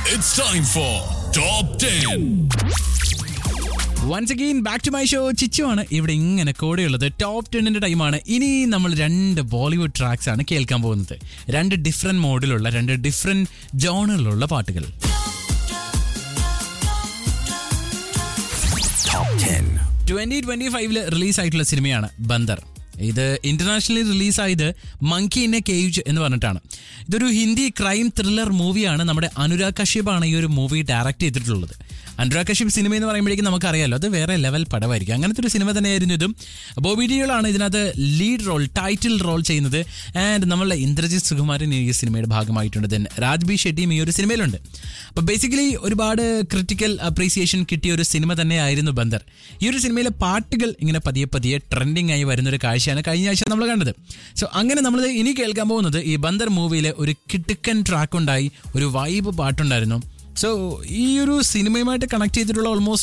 It's time for Top 10. Once again back to my show Chichu ആണ് ഇവിടെ ഇങ്ങനെ കൂടെയുള്ളത് ടോപ്പ് ടെന്നിന്റെ ടൈമാണ് ഇനി നമ്മൾ രണ്ട് ബോളിവുഡ് ട്രാക്സ് ആണ് കേൾക്കാൻ പോകുന്നത് രണ്ട് ഡിഫറെന്റ് മോഡിലുള്ള രണ്ട് ഡിഫറെന്റ് ജോണിലുള്ള പാട്ടുകൾ ട്വന്റി ട്വന്റി ഫൈവില് റിലീസ് ആയിട്ടുള്ള സിനിമയാണ് ബന്ദർ ഇത് ഇന്റർനാഷണലി റിലീസായത് മങ്കി ഇൻ എ കേജ് എന്ന് പറഞ്ഞിട്ടാണ് ഇതൊരു ഹിന്ദി ക്രൈം ത്രില്ലർ മൂവിയാണ് നമ്മുടെ അനുരാഗ് കശ്യപ് ആണ് ഈ ഒരു മൂവി ഡയറക്റ്റ് ചെയ്തിട്ടുള്ളത് അനുരാഗ് കശ്യപ് സിനിമ എന്ന് പറയുമ്പോഴേക്കും നമുക്കറിയാലോ അത് വേറെ ലെവൽ പടമായിരിക്കും അങ്ങനത്തെ ഒരു സിനിമ തന്നെയായിരുന്നു ഇതും ബോബി ഡിയോളാണ് ഇതിനകത്ത് ലീഡ് റോൾ ടൈറ്റിൽ റോൾ ചെയ്യുന്നത് ആൻഡ് നമ്മളുടെ ഇന്ദ്രജിത് സുകുമാരൻ ഈ സിനിമയുടെ ഭാഗമായിട്ടുണ്ട് ദെൻ രാജ്ബി ഷെട്ടിയും ഈ ഒരു സിനിമയിലുണ്ട് അപ്പോൾ ബേസിക്കലി ഒരുപാട് ക്രിട്ടിക്കൽ അപ്രീസിയേഷൻ കിട്ടിയ ഒരു സിനിമ തന്നെയായിരുന്നു ബന്ദർ ഈ ഒരു സിനിമയിലെ പാട്ടുകൾ ഇങ്ങനെ പതിയെ പതിയെ ട്രെൻഡിങ് ആയി വരുന്ന ഒരു കാഴ്ചയാണ് കഴിഞ്ഞ ആഴ്ച നമ്മൾ കണ്ടത് സോ അങ്ങനെ നമ്മൾ ഇനി കേൾക്കാൻ പോകുന്നത് ഈ ബന്ദർ മൂവിയിലെ ഒരു കിട്ടുക്കൻ ട്രാക്ക് ഉണ്ടായി ഒരു വൈബ് പാട്ടുണ്ടായിരുന്നു സോ ഈ ഒരു സിനിമയുമായിട്ട് കണക്ട് ചെയ്തിട്ടുള്ള ഓൾമോസ്റ്റ്